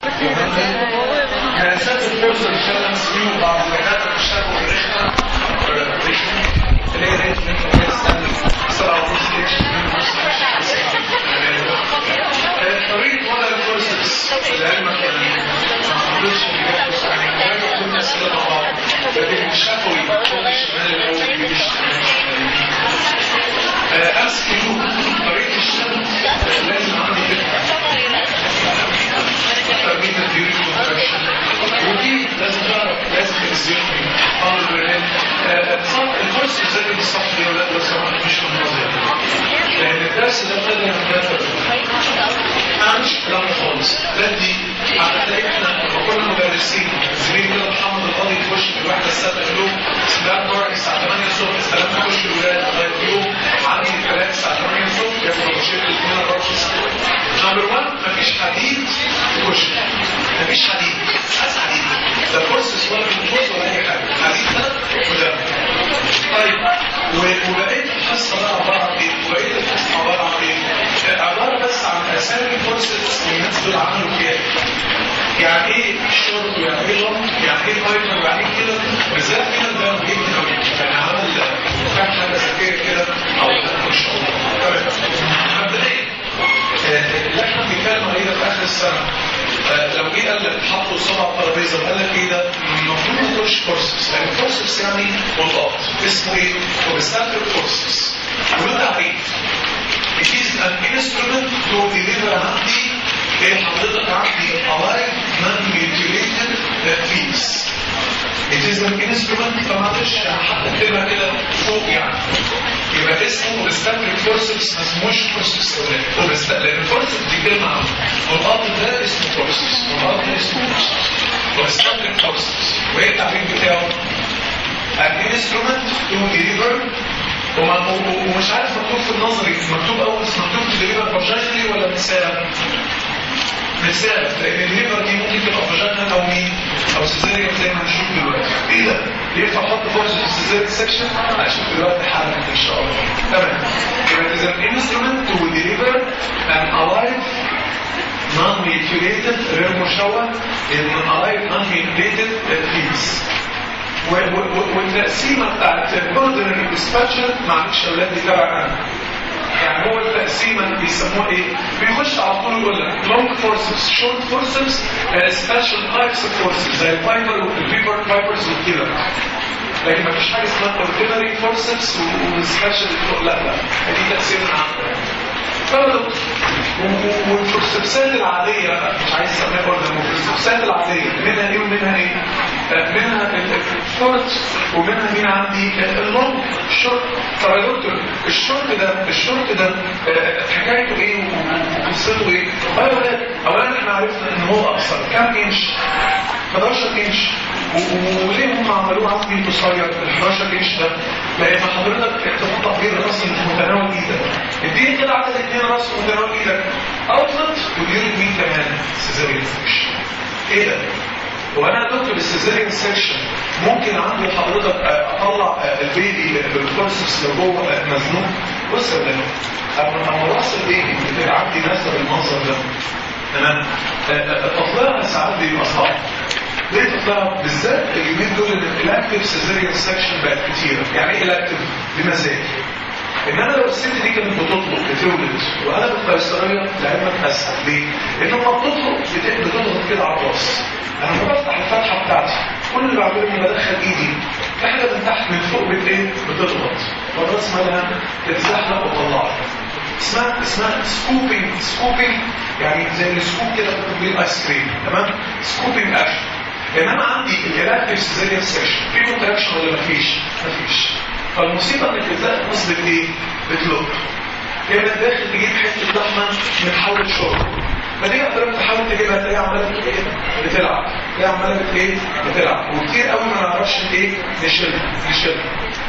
مقاسات الفرصة اللي شغالة مسؤولين بعض الدكاترة بيشتغلوا برخمة اللي هي ريت من كده استنى سبعة ونص طريقة وضع الفرصة لعلمك يعني ما حضرش الجهاز يعني كانوا كل أسئلة مع بعض لكن الشفوي كل الشمال الأول بيشتغل أمسك طريقة الشغل لازم عندي تربية الديون ودي لازم تعرف لازم تنزلني امر الكورس ازاي بالصح دي ولا لو سمحت مش منتظر لان الدرس ده خد من ما عنديش كلام خالص لا دي هتلاقي احنا لما كنا مدرسين زميلي كده محمد القاضي يخش في الواحده السابقه له سلام نور الساعه 8 الصبح سلام يخش الولاد لغايه يوم عندي ثلاث الساعه 8 الصبح ياخد شيء الاثنين 24 نمبر 1 مفيش حديد يخش مفيش حديد عايز حديد ده كورس ولا بالكورس ولا اي حاجه حديد ده وده طيب وبقيت الحصه بقى عباره عن ايه؟ وبقيت الحصه عباره عن ايه؟ عباره بس عن اسامي كورسز الناس دول عملوا فيها يعني ايه شرط ويعني ايه لم يعني ايه فايبر ويعني ايه كده بالذات كده ده مهم قوي يعني عمل كام حاجه ذكيه كده او ما شاء الله تمام مبدئيا اللي احنا بنتكلم عليه ده في اخر السنه لو جه قال لك حطوا صبع ترابيزه وقال لك ايه ده المفروض ما تقولش كورسز لان كورسز يعني مضاد اسمه ايه؟ وبستخدم كورسز وله تعريف It is an instrument to deliver عندي ايه حضرتك عندي alive non-mutilated feeds It is an instrument فمعلش حتى اكتبها كده فوق يعني يبقى اسمه بستخدم فورسبس ما اسموش فورسبس لان الفورسبس دي كلمه عامه والقاطع ده اسمه فورسبس والقاطع ده اسمه فورسبس وبستخدم فورسبس وايه التعريف بتاعه؟ an instrument to deliver ومش عارف مكتوب في النظري مكتوب اول مكتوب في deliver vaginally ولا مثال مثال لان الليفر دي ممكن تبقى فاجينا او مين او سيزيريان زي ما هنشوف دلوقتي ايه ده ينفع احط فورس في السيزيريان سكشن هنشوف دلوقتي حالا ان شاء الله تمام يبقى اذا الانسترومنت تو ديليفر ان الايف non mutilated غير مشوه ان الايف non mutilated feeds والتقسيمه بتاعت الاوردينري ديسباتشر معلش يا اولاد دي تبع انا يعني هو التقسيمه بيسموه ايه؟ بيخش على طول يقول لك لونج فورسز شورت فورسز سبيشال تايبس اوف فورسز زي الفايبر والفيبر فايبرز وكده لكن ما فيش حاجه اسمها اوردينري فورسز وسبيشال لا لا دي تقسيمه عامه فرض والفورسبسات العادية بقى مش عايز اسميها اوردر والفورسبسات العادية منها ايه ومنها ايه؟ منها الشورت ومنها مين عندي اللونج الشورت طب يا دكتور الشورت ده الشورت ده حكايته ايه وقصته ايه؟ اولا اولا احنا عرفنا ان هو اقصر كام انش؟ 11 انش وليه هم عملوه عندي قصير ال 11 انش ده؟ لان حضرتك تقطع بيه الراس متناول ايدك اديني كده عدد اثنين راس متناول ايدك اوتلت وديرك مين كمان؟ سيزاريان سكشن ايه ده؟ وانا دكتور السيزاريان سكشن ممكن عندي حضرتك اطلع البيبي بالفورسبس اللي جوه مزنوق بص يا ولاد اما اما راس البيبي بتبقى عندي نازله بالمنظر ده تمام تطلعها ساعات بيبقى صعب ليه تطلع بالذات اليومين دول ان الاكتف سيزاريان سكشن بقت كتيره يعني ايه الاكتف بمزاج انما لو الست دي كانت بتطلق بتولد وانا بالقيصريه لعلمك اسهل ليه؟ لان لما بتطلق بتضغط كده على الراس انا لما بفتح الفتحه بتاعتي كل اللي بعمله اني بدخل ايدي في حاجه من تحت من فوق بت ايه؟ بتضغط والراس مالها تتزحلق وتطلعها اسمها اسمها سكوبينج سكوبينج يعني زي السكوب كده بتكون بيه الايس كريم تمام سكوبينج اكشن انما عندي الالاكتيف سيزيريان سيكشن في كونتراكشن ولا مفيش؟ مفيش فالمصيبه انك بتلاقي نصب ايه؟ بتلوك كده داخل تجيب حته لحمه من حول شرب فتيجي حضرتك تحاول تجيبها تلاقيها عماله ايه؟ بتلعب تلاقيها عماله ايه؟ بتلعب وكتير قوي ما نعرفش ايه؟ نشيلها نشيلها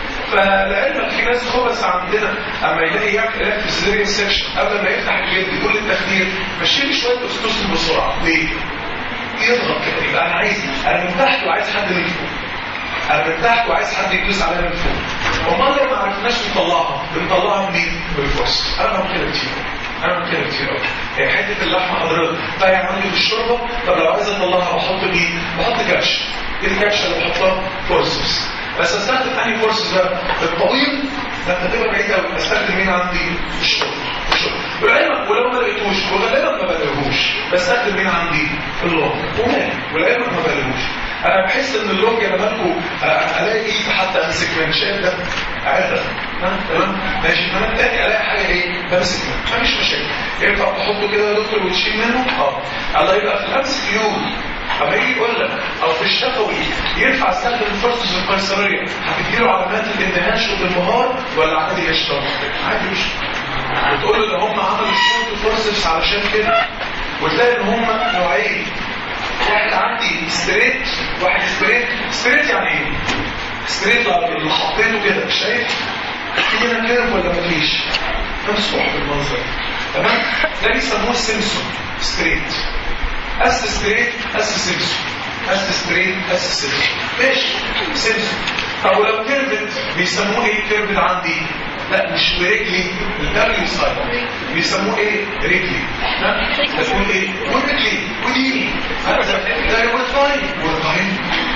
فلعلمك في ناس خبث عندنا اما يلاقي يعمل في سيزيريان سيكشن قبل ما يفتح الجلد كل التخدير مشي لي شويه استوسن بسرعه ليه؟ يضغط كده يبقى انا عايز انا من تحت وعايز حد من فوق انا من تحت وعايز حد يدوس عليا من فوق وما لو ما عرفناش نطلعها بنطلعها منين؟ بالفرص انا بعمل كده كتير انا بعمل كده كتير قوي هي حته اللحمه حضرتك ضايع عندي في الشوربه طب لو عايز اطلعها بحط مين؟ بحط كبش ايه الكبشه اللي بحطها؟ فورسبس بس استخدم انهي فورسبس بقى؟ الطويل ده انت تبقى بعيد قوي استخدم مين عندي؟ الشوربه والعلم ولو ما لقيتوش وغالبا ما بلاقيهوش بستخدم مين عندي؟ اللونج ومالي والعلم ما بلاقيهوش انا بحس ان اللونج انا مالكم الاقي ايد حتى امسك منشات ده عرق تمام ماشي انما التاني الاقي حاجه ايه بمسك منها مفيش مشاكل ينفع تحطه كده يا دكتور وتشيل منه اه الله يبقى في الامس كيو اما يجي يقول لك او في الشفوي ينفع استخدم الفرصه القيصريه هتديله علامات الاندهاش والانبهار ولا عادي يشرب عادي يشرب وتقول له ده هم عملوا شورت فورسز علشان كده وتلاقي ان هم نوعين واحد عندي ستريت واحد ستريت ستريت يعني ايه؟ ستريت اللي حطيته كده شايف؟ في هنا كيرف ولا مفيش؟ ممسوح بالمنظر تمام؟ ده بيسموه سيمسون ستريت اس ستريت اس سيمسون اس ستريت اس سيمسون ماشي سيمسون طب ولو كيرفت بيسموه ايه كيرفت عندي؟ لا مش برجلي الدبليو سايد بيسموه ايه رجلي ها تقول ايه ورجلي وديني ده يقول طيب والطيب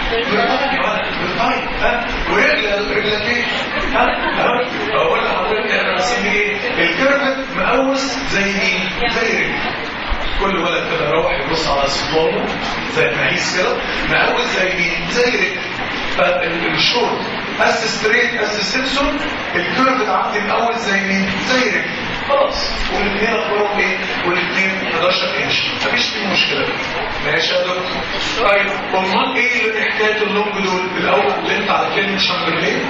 والطيب ها ورجل رجلك ايه ها ها اقول لحضرتك انا بسميه ايه الكيرفت مقوس زي مين زي رجلي كل ولد كده يروح يبص على صفاره زي المعيز كده مقوس زي مين زي رجلي فالشورت اس ستريت اس سيمسون الكيرف عندي الاول زي مين زي رجل خلاص والاثنين اخبارهم ايه والاثنين 11 انش مفيش فيه مشكله ماشي يا دكتور طيب امال ايه اللي حكايه اللونج دول الاول قلت على كلمه شامبرلين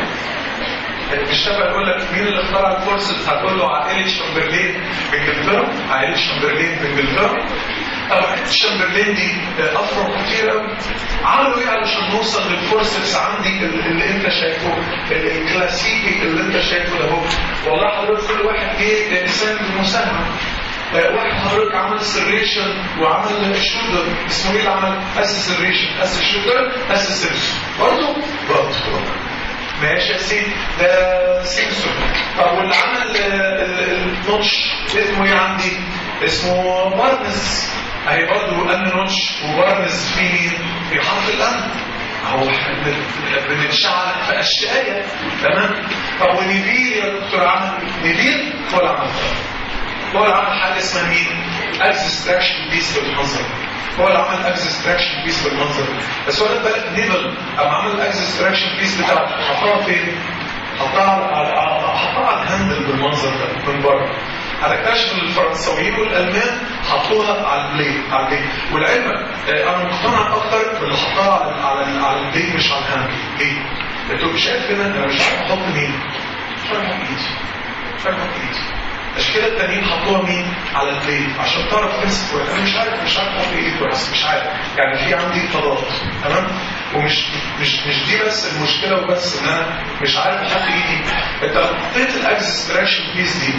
الشباب يقول لك مين اللي اخترع الفورسز هتقول له عائله شامبرلين بانجلترا عائله شامبرلين بانجلترا طبعا شامبرلين دي افرع كتير قوي عملوا ايه علشان نوصل للفورسز عندي اللي انت شايفه الكلاسيكي اللي انت شايفه ده هو والله حضرتك كل واحد جه انسان بمساهمه واحد حضرتك عمل سريشن وعمل شوتر اسمه ايه اللي عمل اس سريشن اس شوتر اس سيرش برضه برضه ماشي يا سيدي ده سيمسون طب واللي عمل النوتش اسمه ايه عندي اسمه بارنس اهي برضه ان نوتش وبارنس في مين في حرف الان هو احنا بنتشعل في اشياء تمام طب ونيفيل يا دكتور عمل نيفيل هو اللي عمل هو اللي عمل حاجه اسمها مين اكستراكشن بيس بالمنظر هو اللي عمل اكستراكشن بيس بالمنظر بس هو ده بالك نيفل اما عمل الاكستراكشن بيس بتاعته حطها فين حطها على حطها على الهاندل بالمنظر ده من بره هتكتشف ان الفرنساويين والالمان حطوها على البليد على البليد والعلم انا مقتنع اكتر باللي حطها على على على البليد مش على الهاندل ليه؟ انتوا شايف هنا انا مش عارف احط مين؟ مش عارف احط ايدي مش عارف احط ايدي عشان كده التانيين حطوها مين على البليد عشان تعرف تمسك كويس انا مش عارف مش عارف احط ايدي كويس مش عارف يعني في عندي تضاد تمام ومش مش مش دي بس المشكله وبس ان انا مش عارف احط ايدي انت لو حطيت الاكستراكشن بيس دي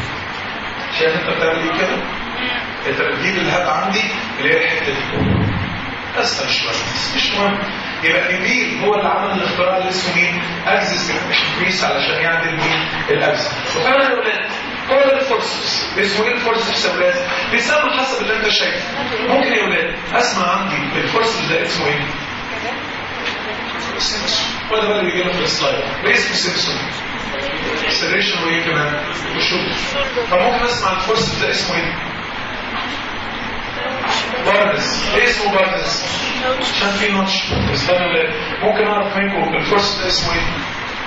شايف انت بتعمل ايه كده انت بتجيب الهاب عندي اللي هي الحته دي اسهل شويه بس مش مهم يبقى نبيل هو اللي عمل الاختراع اللي اسمه مين اكسس بيس علشان يعمل مين الاكسس وفعلا يا اولاد هو ده الفورسز اسمه ايه الفورسز يا اولاد بيسمى حسب اللي انت شايفه ممكن يا اولاد اسمع عندي الفورسز ده اسمه ايه سيمسون هو ده بقى اللي بيجي في السلايد ايه اسمه سيمسون اكسلريشن وايه كمان وشوت فممكن اسمع الفورسز ده اسمه ايه بارنس ايه اسمه بارنس عشان في نوتش استنى ممكن اعرف منكم الفورس ده اسمه ايه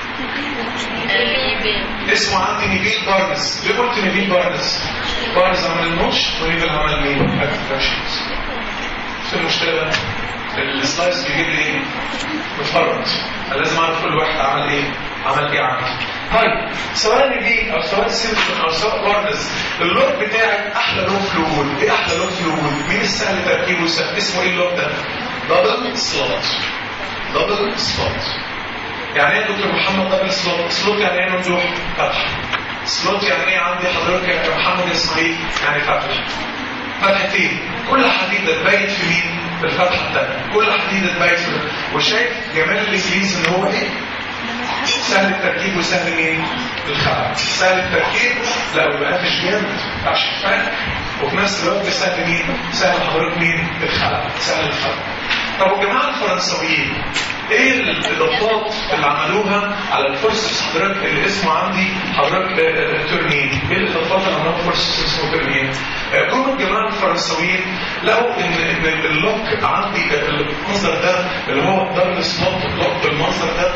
اسمه عندي نيفيل بارنس ليه قلت نيفيل بارنس بارنس عمل النوتش ونيفيل عمل مين اكتراكشنز في المشكله بقى السلايس بيجيب لي ايه متفرد لازم اعرف كل واحد عمل ايه عمل ايه عندي طيب سواء نيفيل او سواء سيمسون او سواء بارنس اللوك بتاعك احلى لوك فلويد ايه احلى لوك فلويد مين السهل تركيبه سهل اسمه ايه اللوك ده دبل سلوت دبل سلوت يعني ايه دكتور محمد دبل سلوت سلوت يعني ايه ممدوح فتح سلوت يعني ايه عندي حضرتك يا محمد اسماعيل يعني فتح فتحتين كل حديده تبيت في مين في الفتحه الثانيه كل حديده تبيت في وشايف جمال الانجليزي ان هو ايه سهل التركيب وسهل مين الخلع سهل التركيب لا ويبقى قافش جامد عشان فاهم وفي نفس الوقت سهل مين؟ سهل حضرتك مين؟ الخلع سهل الخلع طب والجماعه الفرنساويين ايه الاضافات اللي عملوها على الفورسبس حضرتك اللي اسمه عندي حضرتك تورنين ايه الاضافات اللي عملوها الفورسبس اسمه تورنين جم الجماعه الفرنساويين لقوا ان ان اللوك عندي المنظر ده اللي هو دبل سبوت لوك بالمنظر ده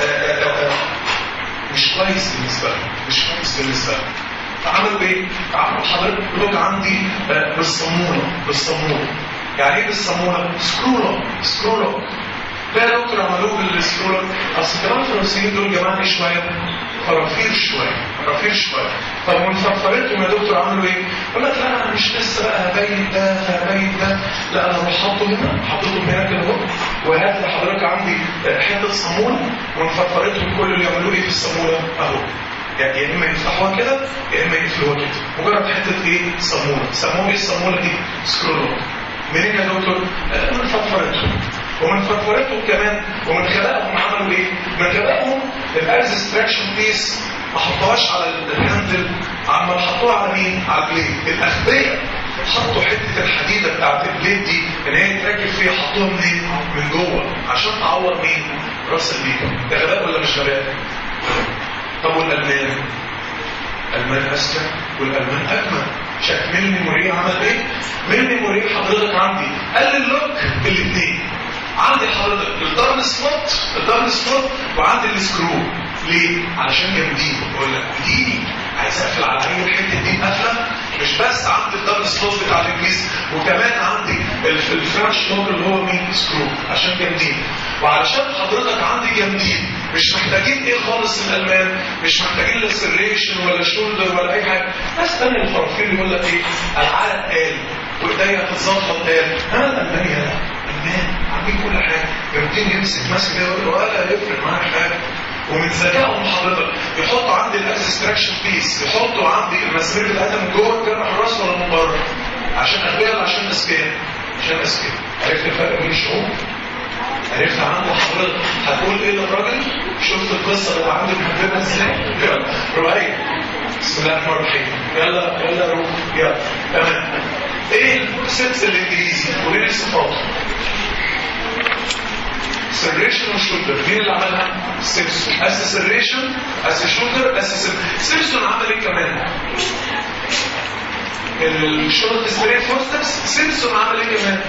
مش كويس بالنسبه لهم مش كويس بالنسبه لهم فعملوا ايه؟ عملوا حضرتك لوك عندي بالصمونه بالصمونه يعني ايه بالصمونه؟ سكرولوك سكرولوك لا يا دكتور عملوه بالسكرولوك اصل كمان الفرنسيين دول جماعه ايه شويه؟ فرافير شويه فرافير شويه طب من فرفرتهم يا دكتور عملوا ايه؟ يقول لك لا انا مش لسه بقى هبين ده هبين ده لا انا بروح حاطه هنا حطيتهم هنا كده اهو وهات لحضرتك عندي حته صامونه ومن فرفرتهم كل اللي يعملوه ايه في الصامونه اهو يعني يا اما يفتحوها كده يا اما يقفلوها كده مجرد حته ايه صامونه سموها ايه الصامونه دي سكرولوك منين يا دكتور آه من فرفرتهم ومن فرفرتهم كمان ومن خلقهم عملوا ايه من خلقهم الاكستراكشن بيس ما حطوهاش على الهاندل عمال حطوها على مين على البليد الاغبياء حطوا حته الحديده بتاعت البليد دي ان هي تركب فيها حطوها منين من جوه عشان تعور مين راس البيت ده غباء ولا مش غباء طب والالمان الالمان اذكى والالمان اجمل شايف ميلني موريه عمل ايه ميلني موريه حضرتك عندي قال اللوك الاثنين عندي حضرتك الدارن سبوت الدارن سبوت وعندي السكرو ليه علشان جامدين بقول لك اديني عايز اقفل على اي الحته دي قافله مش بس عندي الدارن سبوت بتاع الانجليز وكمان عندي الفرنش لوك اللي هو مين سكرو عشان جامدين وعلشان حضرتك عندي جامدين مش محتاجين ايه خالص الالمان مش محتاجين لا سريشن ولا شولدر ولا اي حاجه ناس تاني الفرافير يقول لك ايه العرق قال وايديا تتظبط قال انا الالمان يا المان عاملين كل حاجه جامدين يمسك ماسك كده ولا يفرق معايا حاجه ومن ذكائهم حضرتك يحطوا عندي الاكستراكشن بيس يحطوا عندي المسامير بتاعتها من جوه جرح الراس ولا من بره عشان اغبياء ولا عشان اذكياء عشان اذكياء عرفت الفرق بين الشعوب عرفت عنده حضرتك هتقول ايه للراجل شفت القصه اللي عنده محببها ازاي يلا روايه بسم الله الرحمن الرحيم يلا يلا روح يلا تمام ايه الست الانجليزي قولي لي صفاته سيريشن وشولدر مين اللي عملها؟ سيمسون اس سيريشن اس شولدر اس سيمسون عمل ايه كمان؟ الشولدر ستريت فورستبس سيمسون عمل ايه كمان؟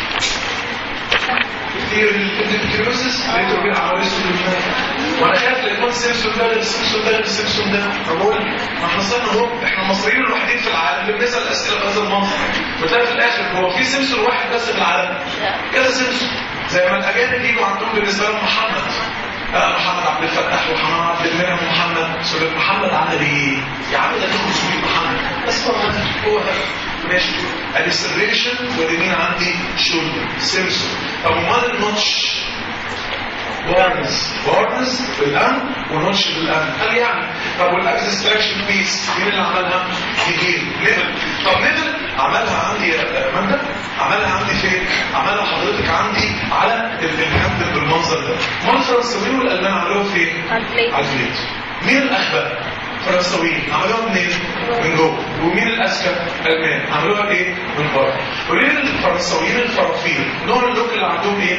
كتير الكيروسس لقيته بيه عمل اسود وانا خايف لا يكون سيمسون ده غير سيمسون ده غير سيمسون ده بقول ما احنا صرنا اهو احنا المصريين الوحيدين في العالم اللي بنسال اسئله بهذا المنظر بتلاقي في الاخر هو في سيمسون واحد بس في العالم كذا سيمسون زي ما الاجانب يجوا عندهم بالنسبه لهم محمد آه محمد عبد الفتاح وحمام عبد المنعم ومحمد سوري محمد عمل ايه؟ يا عم ده تاخد سوري محمد بس هو هو ماشي ادي سيريشن ودي مين عندي شولدر سيمسون طب امال النوتش بارنز بارنز بالان ونوتش بالان قال يعني طب والاكستراكشن بيس مين اللي عملها؟ نيجيل نيفل طب نيفل عملها عندي يا ماندا عملها عندي فين؟ عملها حضرتك عندي على الهاند بالمنظر ده امال الفرنساويين والالمان عملوها فين؟ على البليت. على البليت مين الاخبى؟ فرنساويين عملوها منين؟ من جوه ومين الاذكى؟ المان عملوها ايه؟ من بره وليه الفرنساويين الفرافير نوع اللوك اللي عندهم ايه؟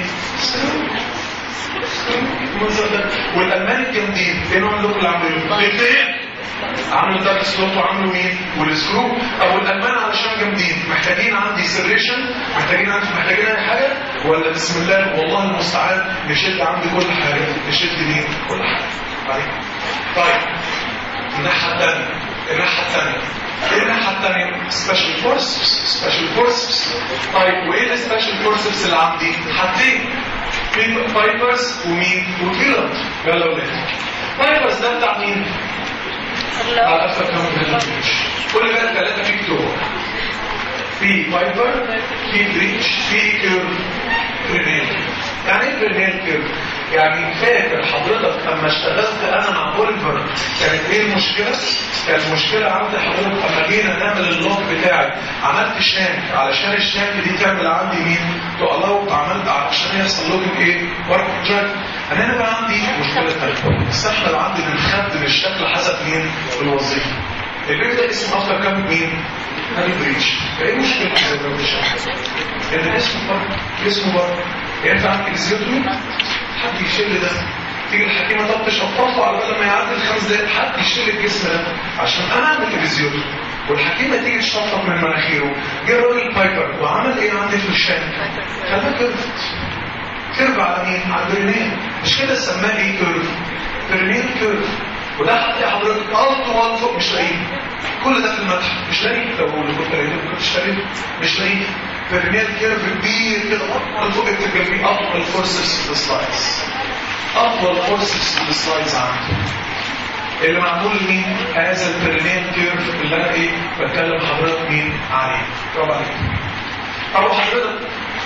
المنظر ده والالمان الجامدين ايه نوع اللوك اللي عاملينه؟ الاثنين عملوا دارك سلوت وعملوا مين؟ والسكرو او الالمان علشان جامدين محتاجين عندي سريشن محتاجين عندي محتاجين اي حاجه ولا بسم الله والله المستعان نشد عندي كل حاجه نشد مين؟ كل حاجه طيب طيب الناحيه الثانيه الناحيه الثانيه ايه الناحيه الثانيه؟ سبيشال فورسبس سبيشال فورسبس طيب وايه السبيشال فورسبس اللي عندي؟ حاجتين في فايبرز ومين؟ وكيلر يلا ولاد فايبرز ده بتاع مين؟ على أسفل كم كل بقى ثلاثة في كتور في فايبر في بريتش في كيرف برينيل يعني ايه برينيل كيرف؟ يعني فاكر حضرتك اما اشتغلت انا مع اوليفر كانت ايه المشكله؟ كانت المشكله عند حضرتك اما جينا نعمل اللوك بتاعي عملت شانك علشان الشانك دي تعمل عندي مين؟ تقلوت عملت علشان يحصل لوجن ايه؟ ورك جاك انا هنا بقى عندي مشكله ثانيه السحب اللي عندي بنخدم الشكل حسب مين؟ الوظيفه البيبي ده اسمه افتر كام مين؟ هاني بريتش فايه مشكلة زي ما مش ان اسمه بره اسمه بره ينفع عندك الزيوتومي حد يشيل ده تيجي الحكيمه طب تشفطه على بال ما يعدي الخمس دقايق حد يشيل الجسم ده عشان انا اعمل الفيزيوتومي والحكيمه تيجي تشفط من مناخيره جه الراجل بايبر وعمل ايه عندي في الشام خلاه كيرفت كيرف على مين؟ على البرينين مش كده سماه ايه كيرف؟ برينين كيرف وده هتلاقي حضرتك اطول فوق مش لاقيه كل ده في المتحف مش لاقيه لو اللي كنت لقيته كنت اشتريته مش لاقيه برينيال كيرف كبير كده اطول فوق اكتب جنبيه اطول فورسز في السلايدز اطول فورسز في السلايدز عنده اللي معمول مين هذا البرينيال كيرف اللي انا ايه بتكلم حضرتك مين عليه برافو عليك طب حضرتك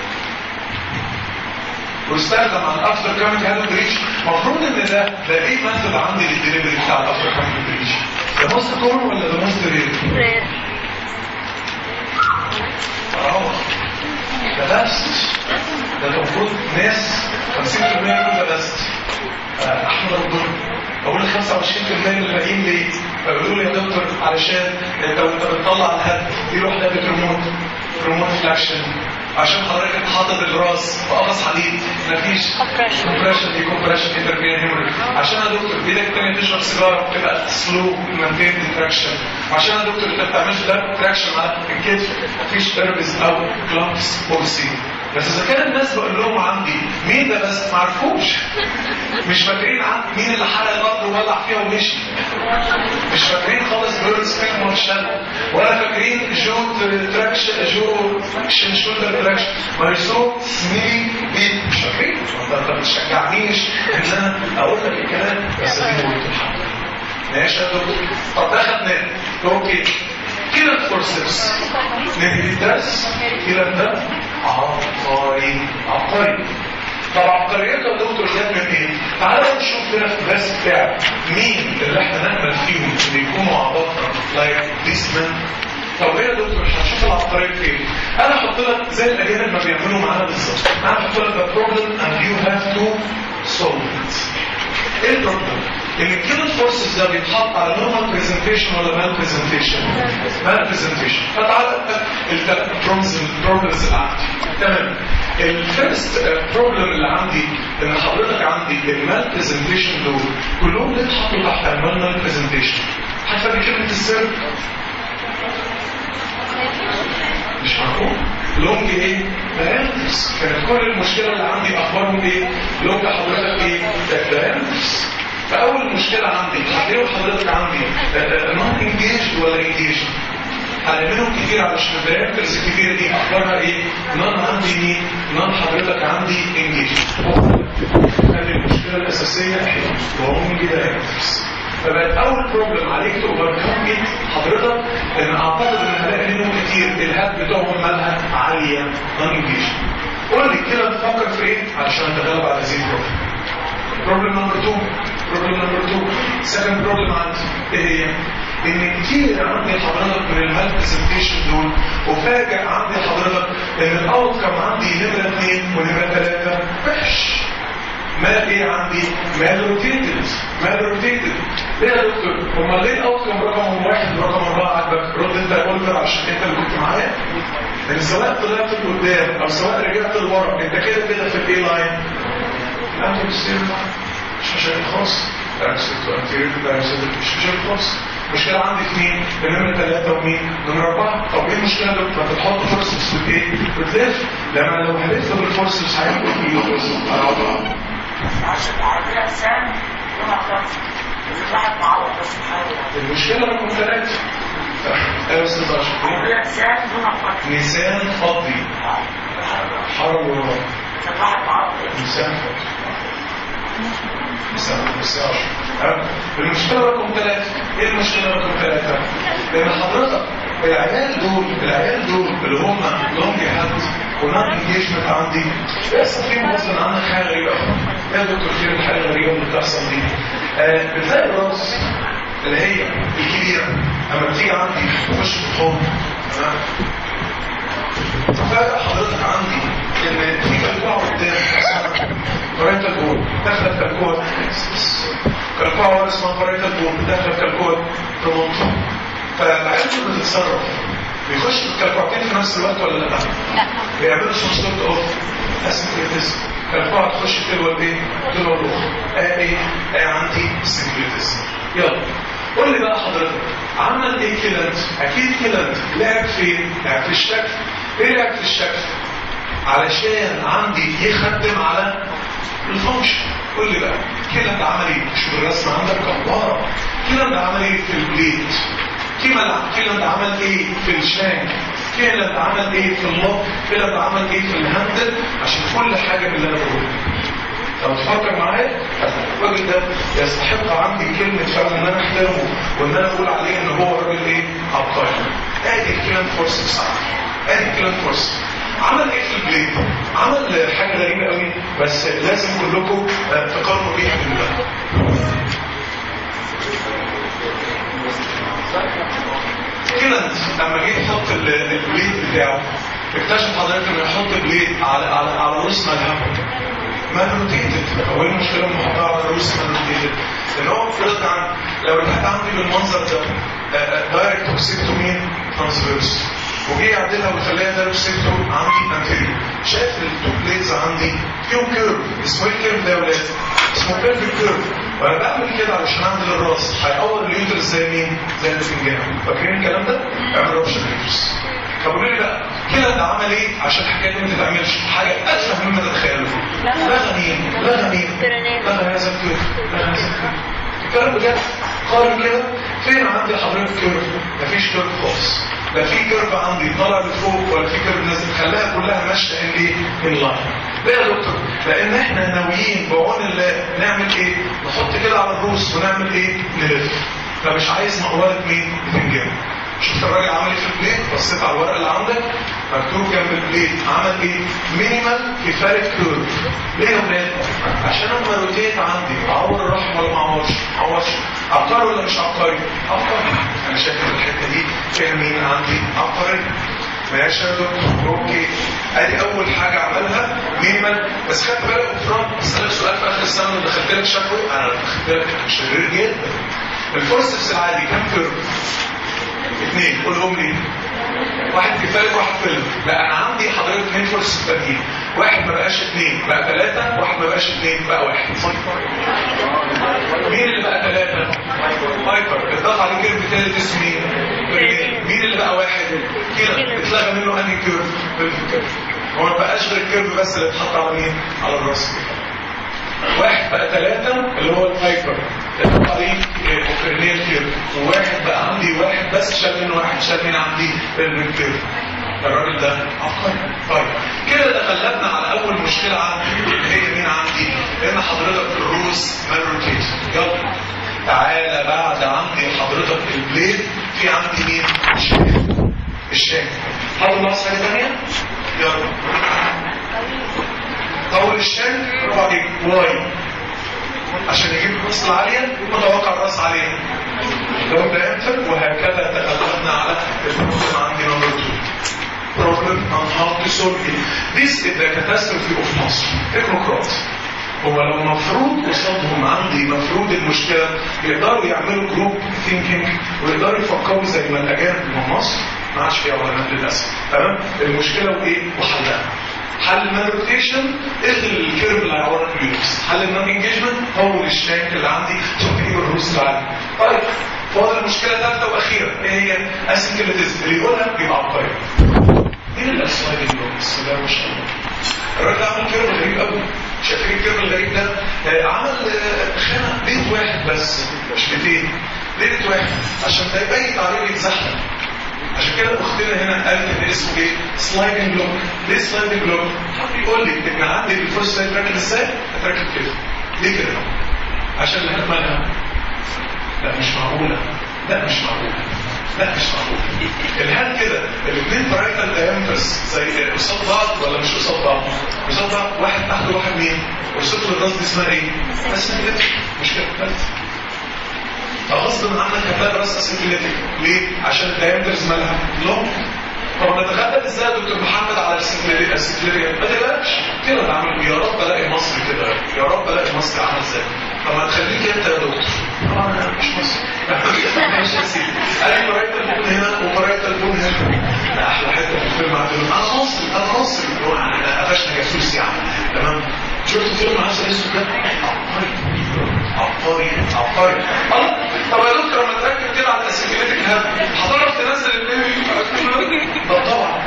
واستخدم عن الافتر كامل هذا بريتش المفروض ان ده ده ايه ميثود عندي للدليفري بتاع الافتر كامل بريتش ده موست كورن ولا ده موست رير؟ اه ده بست ده المفروض ناس 50% يقول ده بست احمد ربنا بقول 25% اللي باقيين ليه؟ فبيقولوا لي يا دكتور علشان انت وانت بتطلع الهد دي لوحدها بتريموت ريموت فلاكشن عشان حضرتك انت حاطط الراس في قفص حديد مفيش كومبريشن دي كومبريشن انترفير هيموريج عشان يا دكتور بايدك الثانيه تشرب سيجاره بتبقى سلو مانتين تراكشن عشان يا دكتور انت ما بتعملش ده تراكشن على الكتف مفيش تربس او كلامبس بورسي بس اذا كان الناس بقول لهم عندي مين ده بس ما عرفوش مش فاكرين عندي مين اللي حرق الارض وولع فيها ومشي مش فاكرين خالص بيرنز فيلم مارشال ولا فاكرين جو تراكشن جو شن شولدر تراكشن مارسو سميلي بيت مش فاكرين انت ما بتشجعنيش ان انا اقول لك الكلام بس دي قلت الحق ماشي يا دكتور طب ده خدناه اوكي كده الفورسبس نهي الدرس كده ده عبقري عبقري طب عبقريته يا دكتور جت من ايه؟ تعالوا نشوف كده في الدرس بتاع مين اللي احنا نأمل فيهم ان يكونوا عباقرة لايك ذيس مان طب ايه يا دكتور مش هنشوف العبقريه فين؟ انا احط لك زي الاجانب ما بيعملوا معانا بالظبط انا احط لك the problem and you have to solve it ايه البروبلم؟ ان الكيلو فورسز ده بيتحط على نورمال برزنتيشن ولا مال برزنتيشن؟ مال برزنتيشن فتعالى البروبلمز البروبلمز اللي عندي تمام الفيرست بروبلم اللي عندي ان حضرتك عندي المال برزنتيشن دول كلهم بيتحطوا تحت عنوان مال برزنتيشن هتفاجئ كلمه السر مش مفهوم لونج ايه؟ دايمترز كانت كل المشكله اللي عندي اخبارهم ايه؟ لونج حضرتك ايه؟ دايمترز فاول مشكله عندي هتلاقوا حضرتك عندي نون انجيج ولا انجيج هنعملهم كتير علشان الدايمترز الكتير دي اخبارها ايه؟ نون عندي مين؟ نون حضرتك عندي انجيج هذه المشكله الاساسيه هي لونج دايمترز فبقت اول بروبلم عليك توفركم ايه حضرتك ان اعتقد ان هلاقي منهم كتير الهات بتوعهم مالها عاليه نون انجيج قول لي كده تفكر في ايه علشان اتغلب على هذه البروبلم بروبلم نمبر 2 بروبلم نمبر 2 سكند بروبلم عندي ايه هي؟ ان كتير عندي حضرتك من المال برزنتيشن دول وفاجئ عندي حضرتك ان الاوت كم عندي نمره 2 ونمره 3 وحش مال ايه عندي؟ مال روتيتد مال روتيتد ليه يا دكتور؟ امال ليه الاوتكم رقم واحد ورقم اربعه عاجبك؟ رد انت يا اولفر عشان انت اللي كنت معايا لان سواء طلعت لقدام او سواء رجعت لورا انت كده كده في الاي لاين لا انت بتصير مش مشاكل خالص مش مشاكل خالص المشكلة عندي اثنين نمرة ثلاثة ومين؟ نمرة أربعة طب إيه المشكلة دول؟ ما بتحط فورسبس في إيه؟ بتلف لما لو هلف بالفورسبس هيعمل إيه؟ أربعة عشان العربية لسان يوم خمسة الواحد معوض بس المشكلة رقم ثلاثة ايوه استاذ اشرف العربية لسان يوم خمسة نيسان فضي حرب ورا الواحد معوض نيسان فضي نيسان نيسان المشكلة رقم ثلاثة ايه المشكلة رقم ثلاثة؟ لان حضرتك العيال دول العيال دول اللي هم لونج هات ونان انجيجمنت عندي بس في غصب عنك حاجه غريبه قوي يا دكتور في الحاجه الغريبه اللي بتحصل دي آه بتلاقي الراس اللي هي الكبيره لما بتيجي عندي تخش في الحوض تمام فجأة حضرتك عندي ان في كلكوعة قدام قرية الجول دخلت كلكوعة كلكوعة ورا اسمها قرية الجول دخلت كلكوعة في منطقة فعيلته بتتصرف بيخش الكلكوعتين في نفس الوقت ولا لا؟ لا بيعملوا سم سورت اوف اسنكريتيزم كلكوعة تخش تلوى الايه؟ تلوى الاخرى اه ايه؟ اه عندي سنكريتيزم يلا قول لي بقى حضرتك عمل ايه كيلانت؟ اكيد كيلانت لعب فين؟ لعب في الشكل ايه لعب في الشكل؟ علشان عندي يخدم على الفانكشن قول لي بقى كيلانت عمل ايه؟ شوف الرسمه عندك كباره كيلانت عمل ايه في البليد؟ كيلانت عمل ايه في الشانك؟ كيلانت عمل ايه في اللوك؟ كيلانت عمل ايه في الهاندل؟ عشان كل حاجه من اللي انا بقولها لو تفكر معايا الراجل ده يستحق عندي كلمة فعلا ان انا احترمه وان انا اقول عليه ان هو راجل ايه عبقري ادي الكلام فورس بصراحة ادي الكلام فورس عمل ايه في البليد عمل حاجة غريبة قوي بس لازم كلكم آه، تقارنوا بيها بالله كيلانت لما جه يحط ال- البليد بتاعه اكتشف حضرتك انه يحط بليد على على على راس ملهمه ما روتيتد هو ايه المشكله لما احطها على الروس ما روتيتد لان هو المفروض عن لو الحاجه عندي بالمنظر ده دايركت توكسيكتومين ترانسفيرس وجي يعدلها ويخليها دايركت توكسيكتو عندي انتيريور شايف التو بليدز عندي فيهم كيرف اسمه ايه الكيرف ده يا ولاد؟ اسمه بيرفكت كيرف وانا بعمل كده علشان اعدل الراس هيقور اليوترس زي مين؟ زي البتنجان فاكرين الكلام ده؟ اعمل اوبشن يوترس طب قولوا لي بقى كده ده عمل ايه عشان الحكايه دي ما تتعملش حاجه اتفه مما تتخيلوا لغى مين لغى مين لغى هذا الكيرف لغى هذا الكيرف الكلام بجد قارن كده فين عندي حضرتك كيرف مفيش كيرف خالص لا في كيرف عندي طالع لفوق ولا في كيرف نازل خلاها كلها ماشيه ان ايه ان لاين ليه يا دكتور لان احنا ناويين بعون الله نعمل ايه نحط كده على الروس ونعمل ايه نلف فمش عايز مقوله مين بتنجان شفت الراجل عمل ايه في البليت بصيت على الورقه اللي عندك مكتوب جنب البليت عمل ايه مينيمال كفايه كيرف ليه يا ولاد عشان اما روتيت عندي اعور الرحم ولا ما اعورش ما اعورش عبقري ولا مش عبقري عبقري انا شايف الحته دي كان مين عندي عبقري ماشي يا دكتور اوكي ادي اول حاجه عملها مينيمال بس خدت بالك افراد اسالك سؤال في اخر السنه اللي دخلت لك شكوى انا دخلت لك شرير جدا الفورسبس العادي كام كيرف اثنين قولهم لي واحد كفايه واحد فيلم لا انا عندي حضرتك اثنين فرص تانيين واحد ما بقاش اثنين بقى ثلاثه واحد ما بقاش اثنين بقى واحد مين اللي بقى ثلاثه هايبر اضاف عليه كيرف ثالث اسمه مين مين اللي بقى واحد كده اتلغى منه انهي كيرف كيرف هو ما بقاش غير الكيرف بس اللي اتحط على مين على الراس واحد بقى ثلاثة اللي هو الهايبر اللي عليه اوكرينيال كيرف وواحد بقى عندي واحد بس شال منه واحد شال من عندي الرين كيرف الراجل ده عبقري طيب كده دخلتنا على اول مشكله عندي اللي هي مين عندي ان حضرتك الروس مالروتيت يلا تعالى بعد عندي حضرتك البليد في عندي مين الشام الشام حد ناقص حاجه ثانيه يلا طول الشام برافو عليك واي عشان يجيب الراس العاليه متوقع الراس عاليه لو ده انتر وهكذا تخلفنا على البروبلم عندي نمبر 2 problem on how to solve it. This is the catastrophe of مصر. تكنوقراط. هو لو مفروض قصادهم عندي مفروض المشكلة يقدروا يعملوا جروب ثينكينج ويقدروا يفكروا زي ما الأجانب من مصر ما عادش فيها علماء للأسف تمام المشكلة وإيه وحلها حل المانروتيشن الغي الكيرف اللي هيعورك اليوتس حل النون انجيجمنت طول الشانك اللي عندي عشان تجيب الروس العالي طيب فاضل المشكله ثالثه واخيره ايه هي اسنكليتيزم اللي يقولها يبقى عبقري مين الاسماء اللي بسم الله ما شاء الله الراجل عمل كيرف غريب قوي شايفين الكيرف الغريب ده آه، عمل آه، خانه بيت واحد بس مش بيتين ليه بيت واحد عشان ده يبين عليه يتزحلق عشان كده اختنا هنا قالت ان اسمه ايه؟ سلايدنج بلوك ليه سلايدنج بلوك؟ حد يقول لي ان عندي الفرصه سلايد راكب ازاي؟ هتركب كده ليه كده؟ عشان اللي هتمنها لا مش معقوله لا مش معقوله لا مش معقوله الهان كده الاثنين بارايتال دايمترز زي قصاد بعض ولا مش قصاد بعض؟ قصاد بعض واحد تحت وواحد مين؟ وصلت للراس دي اسمها ايه؟ بس كده مش كده بس فغصب عنك هتلاقي راس اسيكليتيك ليه؟ عشان الدايمترز مالها لونج طب نتغلب ازاي يا دكتور محمد على الاسيكليتيك ما تقلقش كده بعمل يا رب الاقي مصر كده يا رب الاقي مصر عامل ازاي طب ما تخليك انت يا دكتور طبعا انا مش مصري ماشي يا سيدي قال لي قرايه البون هنا وقرايه البون هنا ده احلى حته في الفيلم عندنا انا مصري انا مصري هو انا قفشنا جاسوس يعني تمام شفت فيلم عسل اسود ده عبقري عبقري الله طب يا دكتور لما تركب كده على الاسيكليتك هاب هتعرف تنزل البيبي طب طبعا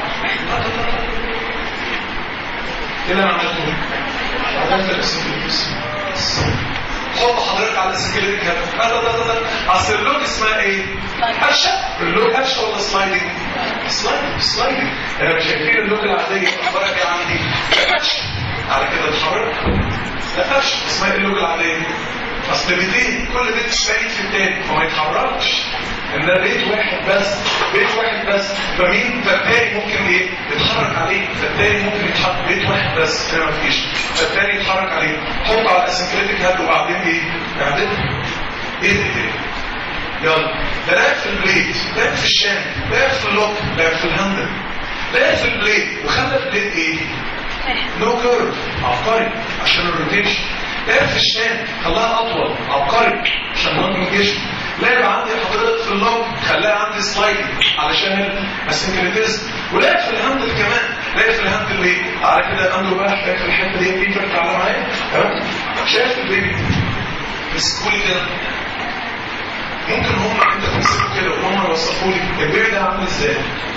ايه اللي انا عملته؟ عملت الاسيكليتكس حط حضرتك على الاسيكليتك هاب لا لا لا لا اصل اللوك اسمها ايه؟ هرشه اللوك هرشه ولا سلايدنج؟ سلايدنج سلايدنج انا مش شايفين اللوك العاديه اخبارك ايه عندي؟ هرشه على كده اتحرك لا فرش اسمها ايه اللغه العاديه اصل بيتين كل بيت باين في التاني فما يتحركش ان ده بيت واحد بس بيت واحد بس فمين فالتاني ممكن ايه يتحرك عليه فالتاني ممكن يتحرك بيت واحد بس هنا مفيش فالتاني يتحرك عليه حط على الاسنكريتك هاد وبعدين ايه بعدين ايه ده ايه يلا ده لعب في البليد لعب في الشام لعب في اللوك لعب في الهاندل لعب في البليد وخلى البليد ايه نو كيرف عبقري عشان الروتيشن لعب في الشام خلاها اطول عبقري عشان نوت انجيشن لعب عندي حضرتك في اللوك خلاها عندي سلايدنج علشان السنكريتيزم ولعب في الهاندل كمان لعب في الهاندل ليه؟ على كده عنده بقى حكايه في الحته دي بيتر تعالى معايا تمام شايف البيبي مسكولي كده ممكن هم انت تمسكه كده وهم يوصفوا لي البيبي ده عامل ازاي؟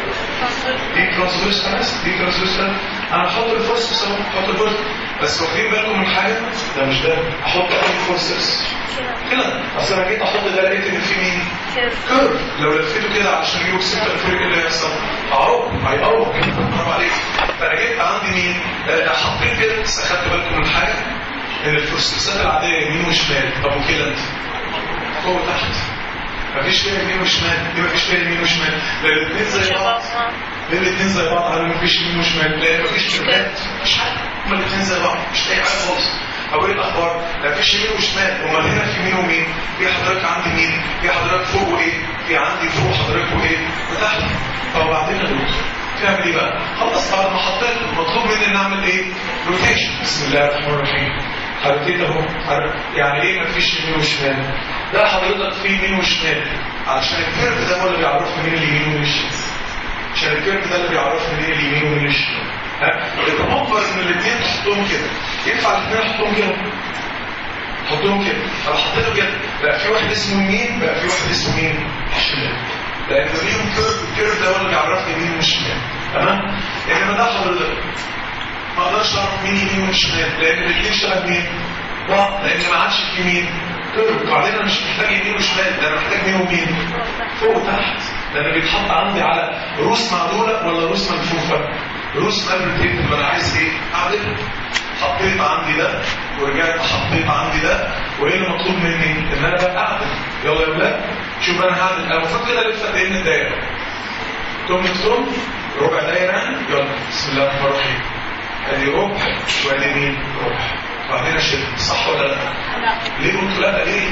دي ترانسفيرسال دي ترانسفيرسال انا هحط الفورسبس اهو هحط الفورس بس واخدين بالكم من حاجه ده مش ده احط اي فورسبس كده اصل انا جيت احط ده لقيت ان في مين كيرف لو لفيته كده عشان يجيب سنتر الفريق اللي هيحصل اهو هيقوم برافو عليك فانا جيت عندي مين آه، حاطين كده بس اخدت بالكم من حاجه ان الفورسبسات العاديه يمين وشمال طب وكده انت فوق وتحت مفيش فيها يمين وشمال دي مفيش فيها يمين وشمال ده الاثنين زي بعض ليه الاثنين زي بعض قالوا مفيش يمين وشمال لا مفيش كلمات مش حاجه هما الاثنين زي بعض مش لاقي حاجه خالص اقول الاخبار لا فيش يمين وشمال امال هنا في مين ومين في حضرتك عندي مين في حضرتك فوق وايه في عندي فوق حضرتك وايه وتحت طب وبعدين يا دكتور تعمل ايه بقى خلص بعد ما حطيت مطلوب مني ان اعمل ايه روتيشن بسم الله الرحمن الرحيم حركتين اهو حرك. يعني ايه مفيش يمين وشمال ده حضرتك في يمين وشمال علشان الكيرف ده هو اللي بيعرفني مين اليمين ومين الشمال عشان الكيرف ده اللي بيعرفني مين اليمين ومين الشمال ها يبقى مجبر ان الاثنين تحطهم كده ينفع الاثنين احطهم كده حطهم كده انا حطيته كده بقى في واحد اسمه يمين بقى في واحد اسمه مين شمال لان ليهم كيرف الكيرف ده هو اللي بيعرفني مين والشمال تمام انما ده حضرتك ما اقدرش اعرف مين يمين ومين شمال لان الاثنين شبه مين بعض لان ما عادش في مين كيرف وبعدين انا مش محتاج يمين وشمال ده انا محتاج مين ومين فوق وتحت لان بيتحط عندي على رؤوس معدوله ولا رؤوس ملفوفه رؤوس ملفوفه يبقى انا عايز ايه اعدل حطيت عندي ده ورجعت حطيت عندي ده وايه اللي مطلوب مني ان انا بقى اعدل يلا يا ولاد شوف انا هعدل انا المفروض كده الف قد ايه من الدايره تم تم ربع دايره يلا بسم الله الرحمن الرحيم ادي ربع وادي مين ربع بعدين اشد صح ولا لا ليه قلت لا ليه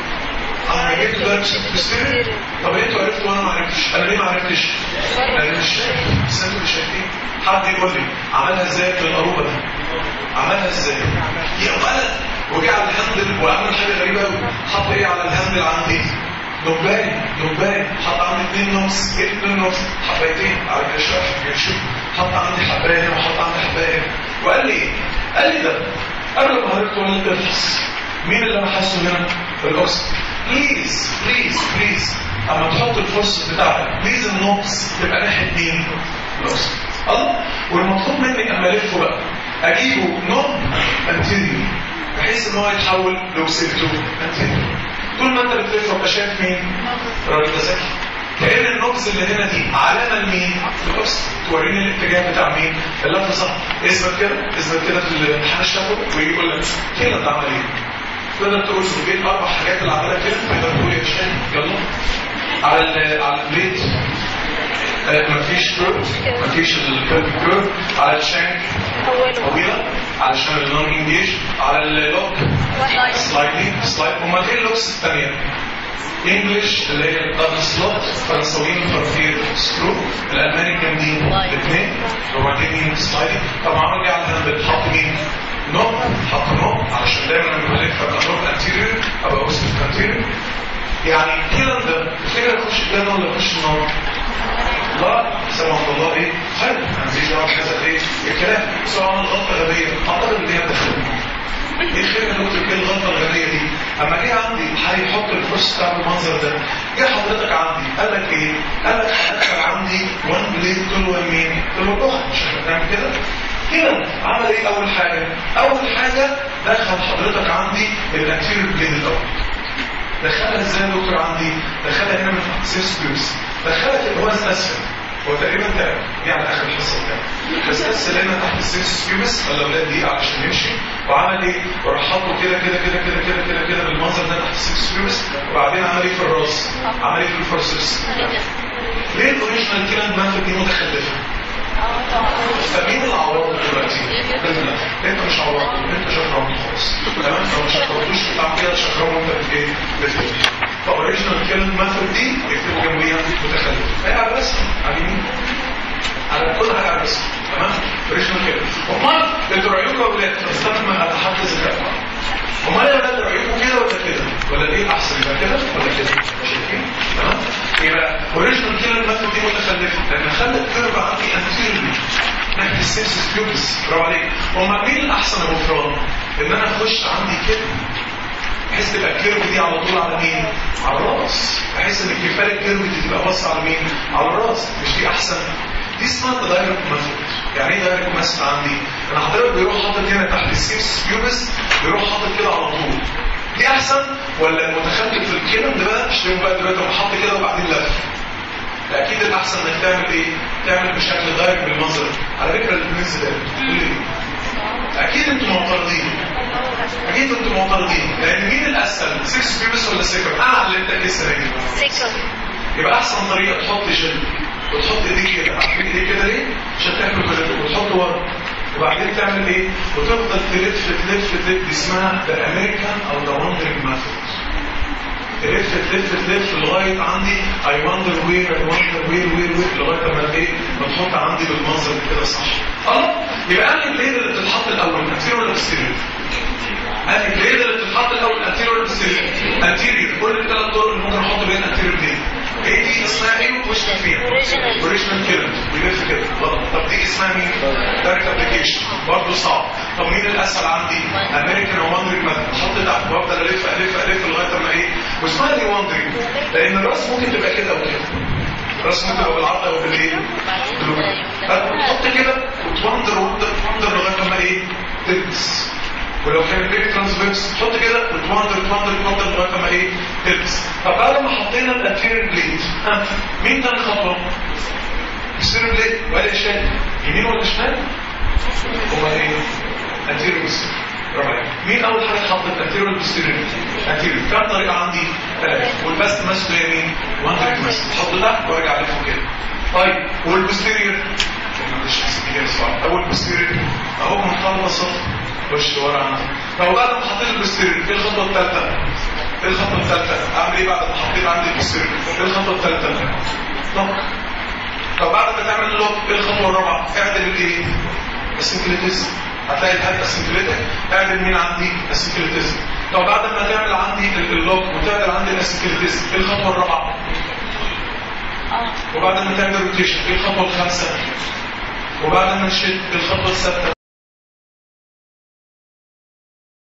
انا جبت ده بسير طب انتوا عرفتوا وانا ما عرفتش انا ليه ما عرفتش انا مش شايف بس انتوا مش شايفين حد يقول لي عملها ازاي في القروبه دي عملها ازاي يا ولد وجه على الهاندل وعمل حاجه غريبه قوي حط ايه على الهاندل عندي دبان دبان حط عندي اتنين نص ايه اتنين نص حبايتين على كده شويه شوف حط عندي حبايه هنا وحط عندي حبايه هنا وقال لي ايه؟ قال لي ده قبل ما حضرتك تقول لي تفحص مين اللي انا حاسه هنا؟ الاكسجين بليز بليز بليز اما تحط الفرصه بتاعتك بليز النقص تبقى ناحيه مين؟ الاكسجين الله والمطلوب مني اما الفه بقى اجيبه نوب انتيريور بحيث ان هو يتحول لوسيلتو انتيريور طول ما انت بتلف وانت شايف مين؟ الراجل ده ذكي كأن النقص اللي هنا دي علامة لمين؟ الأكس توريني الاتجاه بتاع مين؟ اللف صح اثبت كده اثبت كده في الامتحان الشفوي ويجي يقول لك كده انت عمل ايه؟ تقدر تقول له ايه الاربع حاجات اللي عملها كده تقدر تقول يا شاهد يلا على ال على البليت آه، مفيش كيرف مفيش الكيرف كيرف على الشانك طويله علشان النون انجيج على اللوك سلايدنج سلايد امال ايه اللوكس الثانيه انجلش اللي هي الدبل سلوت فرنساويين فرنسيين سكرو الالماني جامدين الاثنين وبعدين مين سلايدنج طب عمل ايه على الهاندل حط مين نوب حط نوب علشان دايما لما بلف ابقى نوب انتيريور ابقى وسط الكانتيريور يعني الكلام ده تفتكر اخش الجنه ولا اخش النار؟ لا سمع الله ايه؟ خير انا مفيش دعوه بكذا ايه؟ الكلام سواء عمل غلطه غبيه اعتقد ان هي بتخدم ايه خير يا دكتور ايه الغلطه الغبيه دي؟ اما جه عندي هيحط الفرش بتاع المنظر ده جه حضرتك عندي قال لك ايه؟ قال لك هدخل عندي وان بليد تلو يمين تلو الاخرى مش احنا بنعمل كده؟ كده عمل ايه اول حاجه؟ اول حاجه دخل حضرتك عندي الانتيريور بليد الاول دخلها ازاي يا دكتور عندي؟ دخلها هنا من تحت سيرس بيوس دخلها في الوزن اسفل هو تقريبا تعب دي على اخر الحصه بتاعتي بس بس هنا تحت السيرس بيوس ولا اولاد دي علشان يمشي وعمل ايه؟ وراح حاطه كده كده كده كده كده كده كده بالمنظر ده تحت السيرس بيوس وبعدين عمل ايه في الراس؟ عمل ايه في الفورسبس؟ ليه الاوريجنال كده المنفذ دي متخلفه؟ فمين العوار دلوقتي؟ انت مش عوار انت شكران خالص تمام لو مش شكرتوش بتاع كده شكران وانت بت ايه؟ بتفهم فاوريجنال كيلن ميثود دي يكتبوا جنبيها متخلف هي على الرسم على اليمين على كل حاجه على الرسم تمام اوريجنال كيلن امال انتوا رايكم يا اولاد استنى ما اتحدث الكلام امال يا اولاد رايكم كده ولا كده؟ ولا ايه الاحسن يبقى كده ولا كده؟ شايفين؟ تمام؟ يبقى اوريجنال كيلن ميثود دي متخلفه لان خلت كيرف عندي انتيريورلي ناحيه السيرسس بيوبس برافو عليك امال مين الاحسن يا غفران؟ ان انا اخش عندي كده بحيث تبقى الكيرف دي على طول على مين؟ على الراس بحيث ان الكفايه الكيرف دي تبقى باصه على مين؟ على الراس مش دي احسن؟ دي اسمها دايركت ميثود يعني ايه دايركت ميثود عندي؟ انا حضرتك بيروح حاطط هنا تحت السيرس بيوبس بيروح حاطط كده على طول دي احسن ولا المتخلف في الكلام ده بقى اشتروا بقى دلوقتي وحط كده وبعدين لف اكيد الاحسن انك تعمل ايه تعمل بشكل دايركت بالمنظر على فكره الاثنين زباله اكيد انتم معترضين اكيد انتم معترضين لان مين الاسهل 6 بيبس ولا سيكر انا علمتك ايه السنه دي سكر يبقى احسن طريقه تحط جل وتحط ايديك كده عارفين ايديك كده ليه عشان تعمل كده وتحط ورا وبعدين تعمل ايه وتفضل تلف تلف تلف دي اسمها ذا امريكان او ذا وندرنج ميثود تلف تلف تلف لغايه عندي اي وندر وير اي وندر وير وير وير لغايه ما ايه ما تحط عندي بالمنظر كده صح اه يبقى انا البليد اللي بتتحط الاول انتيريور ولا بوستيريور انا البليد اللي بتتحط الاول انتيريور ولا بوستيريور انتيريور كل الثلاث دور اللي ممكن احط بين انتيريور بليد ايه دي اسمها ايه وش فيها Original. اوريجينال كيلنج بيلف كده غلط طب دي اسمها مين دايركت ابلكيشن برضه صعب طب مين الاسهل عندي امريكان او واندرنج ميثود احط تحت وافضل الف الف الف لغايه ما ايه واسمها دي واندرنج لان الراس ممكن تبقى كده او كده الراس ممكن تبقى بالعرض او بالايه تحط كده وتوندر وتوندر توندر لغايه ما ايه تلبس ولو كان بيك ترانسفيرس تحط كده وتوندر توندر توندر لغايه ما ايه تلبس طب بعد ما حطينا الانتيريور بليد ها مين تاني خطوه؟ السير بليد ولا شايف يمين ولا شمال؟ هو ايه؟ انتيريور بوستيريور برافو عليك مين اول حاجه حطت انتيريور بوستيريور انتيريور كام طريقه عندي ثلاثه والبست ماسك هي مين واندريك ماسك حط ده وارجع لفوق كده طيب والبوستيريور معلش بس دي كده صعب اول بوستيريور اهو بمنتهى البساطه خش ورا عندي طب بعد ما حطيت البوستيريور ايه الخطوه الثالثه ايه الخطوه الثالثه اعمل ايه بعد ما حطيت عندي البوستيريور ايه الخطوه الثالثه طب طب بعد ما تعمل اللوك ايه الخطوه الرابعه اعدل الايه السنكليتيزم هتلاقي الحاجه السنكليتك اعدل مين عندي السنكليتيزم طب بعد ما تعمل عندي ال- اللوك وتعدل عندي السنكليتيزم ايه الخطوه الرابعه اه وبعد ما تعمل روتيشن ايه الخطوه الخامسه وبعد ما نشد ايه الخطوه السادسه